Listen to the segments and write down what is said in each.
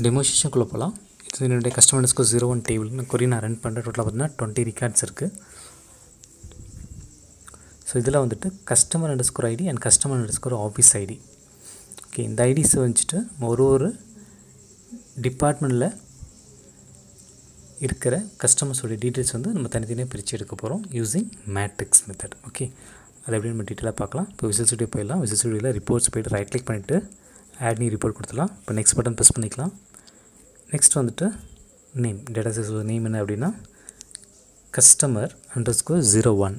டெமோஷேஷனுக்குள்ளே போகலாம் இது என்னுடைய கஸ்டமர்ஸ்க்கு ஜீரோ ஒன் டேபிள் நான் கொரி நான் ரன் பண்ணுறேன் டோட்டலாக பார்த்தீங்கன்னா டுவெண்ட்டி ரெக்கார்ட்ஸ் இருக்குது ஸோ இதில் வந்துட்டு customer underscore ID and customer underscore office ID okay இந்த ஐடிஸை வச்சுட்டு நம்ம ஒரு ஒரு டிபார்ட்மெண்ட்டில் இருக்கிற கஸ்டமர்ஸோடைய டீட்டெயில்ஸ் வந்து நம்ம தனித்தனியாக பிரித்து எடுக்க போகிறோம் யூஸிங் மேட்ரிக்ஸ் மெத்தட் ஓகே அதை எப்படி நம்ம டீட்டெயிலாக பார்க்கலாம் இப்போ விசில் ஸ்டுடியோ போயிடலாம் விசில் ஸ்டுடியோவில் ரிப்போர்ட்ஸ் போய்ட்டு ரைட் கிளிக் பண்ணிவிட்டு ஆட் நீ ரிப்போர்ட் கொடுத்துலாம் இப்போ நெக்ஸ்ட் பட்டன் ப்ரெஸ் பண்ணிக்கலாம் நெக்ஸ்ட் வந்துட்டு நேம் டேட்டா சைஸ் நேம் என்ன அப்படின்னா customer underscore zero one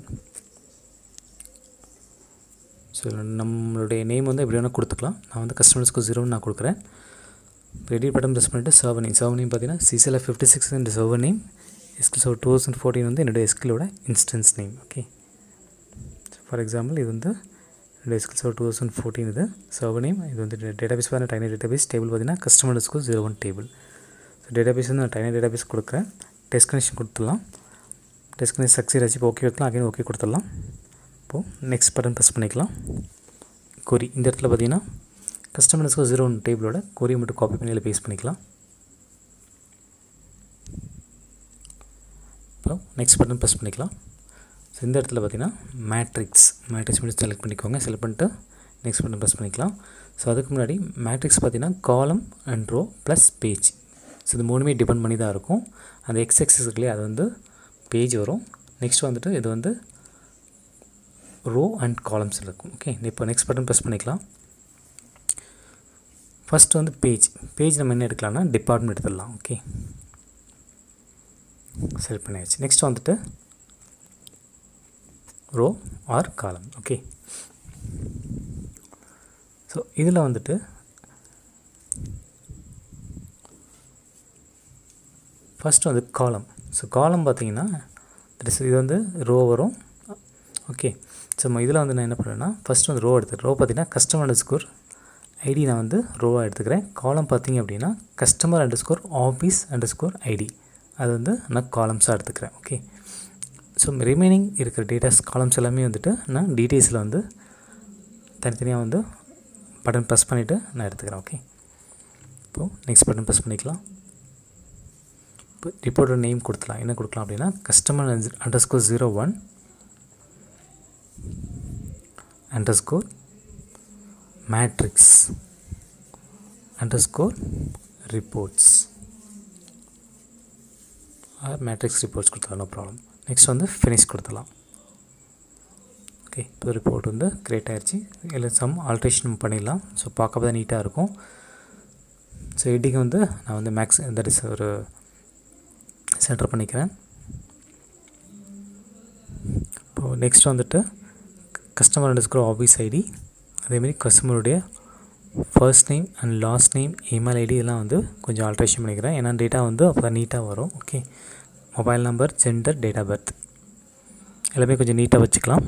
so நம்மளுடைய நேம் வந்து எப்படி வேணால் கொடுத்துக்கலாம் நான் வந்து கஸ்டமர்ஸ்க்கு ஜீரோன்னு நான் கொடுக்குறேன் எடிட் பட்டன் ப்ரெஸ் பண்ணிவிட்டு சர்வர் நேம் சர்வர் நேம் பார்த்தீங்கன்னா சிசிஎல் ஃபிஃப்டி சிக்ஸ் இந்த server name SQL server two thousand fourteen வந்து என்னுடைய எஸ்கிலோட instance name okay for example இது வந்து என்னுடைய SQL server two thousand fourteen இது சர்வர் நேம் இது வந்து டேட்டாபேஸ் பார்த்தீங்கன்னா டைனர் டேட்டாபேஸ் டேபிள் பார்த்தீங்கன்னா customer score zero one table so database வந்து நான் டைனர் டேட்டாபேஸ் கொடுக்குறேன் டெஸ்ட் கனெக்ஷன் கொடுத்துடலாம் டெஸ்ட் கனெக்ஷன் சக்ஸஸ் ஆச்சு இப்போ ஓகே வைக்கலாம் அகைன் ஓகே கொடுத்துடலாம் இப்போது நெக்ஸ்ட் பட்டன் ப்ரெஸ் பண்ணிக்கலாம் கொரி இந்த இடத்துல பார்த்தீங்கன்னா கஸ்டமர்ஸ்க்கு ஜீரோ ஒன் டேபிளோட கொரியை மட்டும் காப்பி பண்ணி பேஸ்ட் பண்ணிக்கலாம் இப்போ நெக்ஸ்ட் பட்டன் ப்ரெஸ் பண்ணிக்கலாம் ஸோ இந்த இடத்துல பார்த்தீங்கன்னா மேட்ரிக்ஸ் மேட்ரிக்ஸ் மட்டும் செலக்ட் பண்ணிக்கோங்க செலக்ட் பண்ணிட்டு நெக்ஸ்ட் பட்டன் ப்ரெஸ் பண்ணிக்கலாம் ஸோ அதுக்கு முன்னாடி மேட்ரிக்ஸ் பார்த்தீங்கன்னா column and row plus page so இது மூணுமே டிபெண்ட் பண்ணி தான் இருக்கும் அந்த எக்ஸ் எக்ஸஸ் இருக்குல்லையே அது வந்து பேஜ் வரும் நெக்ஸ்ட் வந்துட்டு இது வந்து ரோ அண்ட் காலம்ஸ் இருக்கும் ஓகே இப்போ நெக்ஸ்ட் பட்டன் ப்ரெஸ் பண்ணிக்கலாம் ஃபஸ்ட்டு வந்து பேஜ் பேஜ் நம்ம என்ன எடுக்கலாம்னா டிபார்ட்மெண்ட் எடுத்துடலாம் ஓகே செலக்ட் பண்ணியாச்சு நெக்ஸ்ட் வந்துட்டு row or column okay so இதில் வந்துட்டு ஃபஸ்ட்டு வந்து காலம் ஸோ காலம் பார்த்தீங்கன்னா இது வந்து ரோ வரும் ஓகே ஸோ இதில் வந்து நான் என்ன பண்ணுறேன்னா ஃபஸ்ட்டு வந்து ரோ எடுத்துக்கிறேன் ரோ பார்த்தீங்கன்னா கஸ்டமர் அண்டர் ஸ்கோர் ஐடி நான் வந்து ரோவாக எடுத்துக்கிறேன் காலம் பார்த்தீங்க அப்படின்னா customer underscore office underscore ID அது வந்து நான் காலம்ஸாக எடுத்துக்கிறேன் ஓகே ஸோ ரிமைனிங் இருக்கிற டேட்டாஸ் காலம்ஸ் எல்லாமே வந்துட்டு நான் டீட்டெயில்ஸில் வந்து தனித்தனியாக வந்து பட்டன் ப்ரெஸ் பண்ணிவிட்டு நான் எடுத்துக்கிறேன் ஓகே இப்போது நெக்ஸ்ட் பட்டன் ப்ரெஸ் பண்ணிக்கலாம் இப்போ ரிப்போர்ட்டோட நேம் கொடுத்துலாம் என்ன கொடுக்கலாம் அப்படின்னா customer underscore zero one underscore matrix underscore reports or matrix reports கொடுத்தலாம் நோ ப்ராப்ளம் நெக்ஸ்ட் வந்து ஃபினிஷ் கொடுத்துலாம் ஓகே இப்போ ரிப்போர்ட் வந்து க்ரியேட் ஆகிடுச்சு இல்லை சம் ஆல்ட்ரேஷன் பண்ணிடலாம் ஸோ பார்க்க தான் நீட்டாக இருக்கும் ஸோ எடிங் வந்து நான் வந்து மேக்ஸ் தட் இஸ் ஒரு சென்டர் பண்ணிக்கிறேன் இப்போது நெக்ஸ்ட் வந்துட்டு கஸ்டமர் அண்டர்ஸ்கோர் ஆஃபீஸ் ஐடி அதேமாரி கஸ்டமருடைய first name and last name email ID இதெல்லாம் வந்து கொஞ்சம் ஆல்ட்ரேஷன் பண்ணிக்கிறேன் ஏன்னா டேட்டா வந்து அப்போ தான் நீட்டாக வரும் okay mobile number gender date of birth எல்லாமே கொஞ்சம் நீட்டாக வச்சுக்கலாம்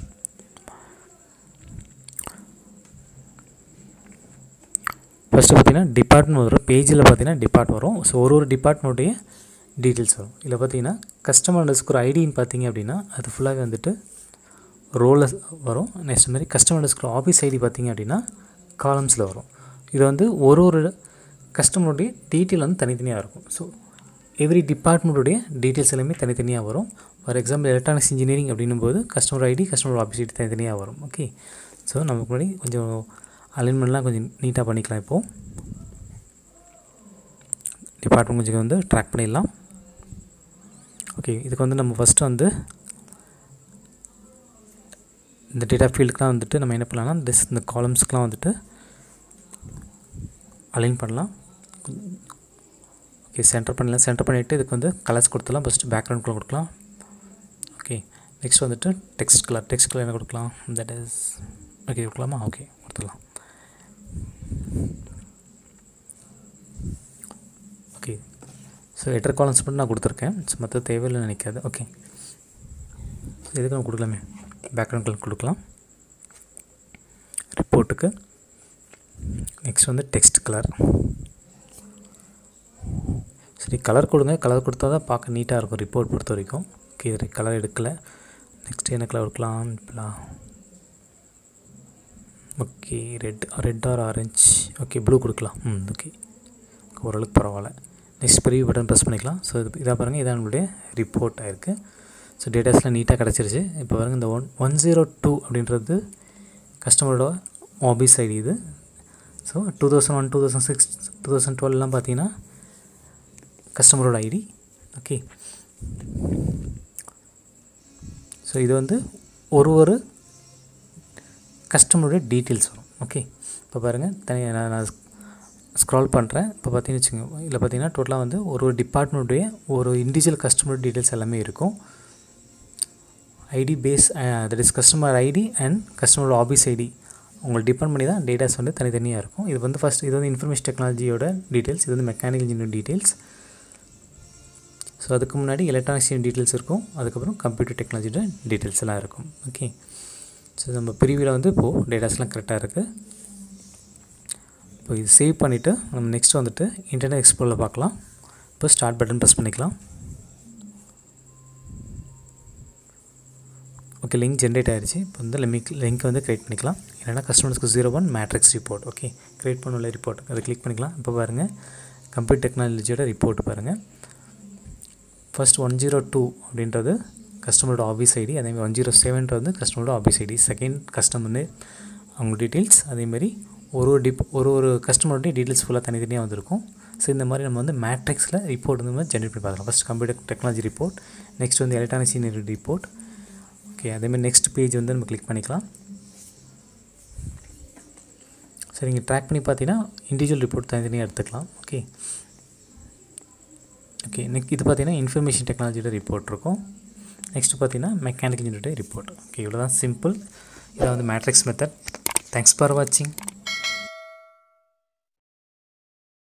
ஃபஸ்ட்டு பார்த்தீங்கன்னா டிபார்ட்மெண்ட் வரும் பேஜில் பார்த்தீங்கன்னா டிபார்ட் வரும் ஸோ ஒரு ஒரு டிபார்ட்மெண்ட்டுடைய டீட்டெயில்ஸ் வரும் இதில் பார்த்தீங்கன்னா கஸ்டமர் அண்டர்ஸ்கோர் ஐடின்னு பார்த்தீங்க அப்படின்னா அது ஃபுல்லாகவே வந்துட்டு ரோலில் வரும் நெக்ஸ்ட் மாதிரி கஸ்டமர் டெஸ்கில் ஆஃபீஸ் ஐடி பார்த்திங்க அப்படின்னா காலம்ஸில் வரும் இது வந்து ஒரு ஒரு கஸ்டமருடைய டீட்டெயில் வந்து தனித்தனியாக இருக்கும் ஸோ எவ்ரி டிபார்ட்மெண்ட்டுடைய டீட்டெயில்ஸ் எல்லாமே தனித்தனியாக வரும் ஃபார் எக்ஸாம்பிள் எலக்ட்ரானிக்ஸ் இன்ஜினியரிங் அப்படின்னும் போது customer ID customer office ID தனித்தனியாக வரும் ஓகே ஸோ நமக்கு முன்னாடி கொஞ்சம் அலைன்மெண்ட்லாம் கொஞ்சம் நீட்டாக பண்ணிக்கலாம் இப்போது டிபார்ட்மெண்ட் கொஞ்சம் வந்து ட்ராக் பண்ணிடலாம் ஓகே இதுக்கு வந்து நம்ம ஃபஸ்ட்டு வந்து இந்த டேட்டா ஃபீல்டுக்கெலாம் வந்துட்டு நம்ம என்ன பண்ணலாம்னா திஸ் இந்த காலம்ஸ்க்கெலாம் வந்துட்டு அலைன் பண்ணலாம் ஓகே சென்டர் பண்ணலாம் சென்டர் பண்ணிவிட்டு இதுக்கு வந்து கலர்ஸ் கொடுத்துலாம் ஃபஸ்ட்டு பேக்ரவுண்ட் கலர் கொடுக்கலாம் ஓகே நெக்ஸ்ட் வந்துட்டு டெக்ஸ்ட் கலர் டெக்ஸ்ட் கலர் என்ன கொடுக்கலாம் தட் இஸ் ஓகே கொடுக்கலாமா ஓகே கொடுத்துடலாம் ஓகே ஸோ எட்டர் காலம்ஸ் மட்டும் நான் கொடுத்துருக்கேன் ஸோ மற்ற தேவையில்லை நினைக்காது ஓகே எதுக்கு நம்ம கொடுக்கலாமே பேக்ரவுண்ட் கலர் கொடுக்கலாம் ரிப்போர்ட்டுக்கு நெக்ஸ்ட் வந்து டெக்ஸ்ட் கலர் சரி கலர் கொடுங்க கலர் கொடுத்தா தான் பார்க்க நீட்டாக இருக்கும் ரிப்போர்ட் பொறுத்த வரைக்கும் ஓகே இது கலர் எடுக்கலை நெக்ஸ்ட் என்ன கலர் கொடுக்கலாம் இப்போலாம் okay red red or orange okay blue கொடுக்கலாம் ம் ஓகே ஓரளவுக்கு பரவாயில்ல நெக்ஸ்ட் ப்ரீவியூ பட்டன் ப்ரெஸ் பண்ணிக்கலாம் ஸோ இது இதாக பாருங்கள் இதான் நம்மளுடைய ரிப்போர்ட் ஆயிருக்கு ஸோ டேட்டாஸ்லாம் நீட்டாக கிடச்சிருச்சு இப்போ பாருங்கள் இந்த ஒன் ஒன் ஜீரோ டூ அப்படின்றது கஸ்டமரோட ஆபீஸ் ஐடி இது so two thousand one two thousand six two thousand டுவெல்லாம் பார்த்தீங்கன்னா கஸ்டமரோட ஐடி ஓகே ஸோ இது வந்து ஒரு ஒரு கஸ்டமருடைய டீட்டெயில்ஸ் வரும் ஓகே இப்போ பாருங்கள் தனியாக நான் நான் ஸ்க்ரால் பண்ணுறேன் இப்போ பார்த்தீங்கன்னு வச்சுக்கோங்க இதில் பார்த்தீங்கன்னா டோட்டலாக வந்து ஒரு ஒரு டிபார்ட்மெண்ட்டுடைய ஒரு இண்டிவிஜுவல் கஸ்டமர் டீட்டெயில்ஸ் எல்லாமே இருக்கும் ID base that is customer ID and கஸ்டமரோட ஆஃபீஸ் ஐடி உங்களை டிபெண்ட் பண்ணி தான் டேட்டாஸ் வந்து தனித்தனியாக இருக்கும் இது வந்து ஃபஸ்ட் இது வந்து இன்ஃபர்மேஷன் டெக்னாலஜியோட டீட்டெயில்ஸ் இது வந்து மெக்கானிக்கல் இன்ஜினியர் டீட்டெயில்ஸ் ஸோ அதுக்கு முன்னாடி எலக்ட்ரானிக்ஸ் டீட்டெயில்ஸ் இருக்கும் அதுக்கப்புறம் கம்ப்யூட்டர் டெக்னாலஜியோட டீட்டெயில்ஸ் எல்லாம் இருக்கும் ஓகே ஸோ நம்ம பிரிவில் வந்து இப்போது டேட்டாஸ்லாம் கரெக்டாக இருக்குது இப்போ இது சேவ் பண்ணிவிட்டு நம்ம நெக்ஸ்ட் வந்துட்டு இன்டர்நெட் எக்ஸ்ப்ளோரில் பார்க்கலாம் இப்போ ஸ்டார்ட் பட்டன் ப்ரெஸ் பண்ணிக்கலாம் ஓகே லிங்க் ஜென்ரேட் ஆகிடுச்சு இப்போ வந்து லிங்க் லிங்க் வந்து க்ரியேட் பண்ணிக்கலாம் இல்லைனா கஸ்டமர்ஸ்க்கு zero one matrix report okay create பண்ணல ரிப்போர்ட் அதை கிளிக் பண்ணிக்கலாம் இப்போ பாருங்கள் கம்ப்யூட்டர் டெக்னாலஜியோட ரிப்போர்ட் பாருங்கள் ஃபர்ஸ்ட் ஒன் ஜீரோ டூ அப்படின்றது கஸ்டமரோட ஆஃபீஸ் ஐடி அதேமாதிரி ஒன் ஜீரோ செவன்றது வந்து கஸ்டமரோட ஆஃபீஸ் ஐடி செகண்ட் கஸ்டமர்னு அவங்க டீட்டெயில்ஸ் அதேமாதிரி ஒரு ஒரு டிப் ஒரு ஒரு கஸ்டமருடைய டீட்டெயில்ஸ் ஃபுல்லாக தனித்தனியாக வந்திருக்கும் ஸோ இந்த மாதிரி நம்ம வந்து மேட்ரிக்ஸில் ரிப்போர்ட் வந்து மாதிரி ஜென்ரேட் பண்ணி பார்க்கலாம் first computer technology report next வந்து எலக்ட்ரானிக்ஸ் இன்ஜினியரிங் ரிப்போர்ட் ஓகே அதேமாதிரி நெக்ஸ்ட் பேஜ் வந்து நம்ம கிளிக் பண்ணிக்கலாம் சரி நீங்கள் ட்ராக் பண்ணி பார்த்தீங்கன்னா இண்டிவிஜுவல் ரிப்போர்ட் தனித்தனியாக எடுத்துக்கலாம் ஓகே ஓகே நெக்ஸ்ட் இது பார்த்தீங்கன்னா இன்ஃபர்மேஷன் டெக்னாலஜியோட ரிப்போர்ட் இருக்கும் நெக்ஸ்ட் பார்த்தீங்கன்னா மெக்கானிக்கல் இன்ஜினியரோட ரிப்போர்ட் ஓகே இவ்வளோ தான் சிம்பிள் இதான் வந்து மேட்ரிக்ஸ் மெத்தட் தேங்க்ஸ் ஃபார் வாட்சிங்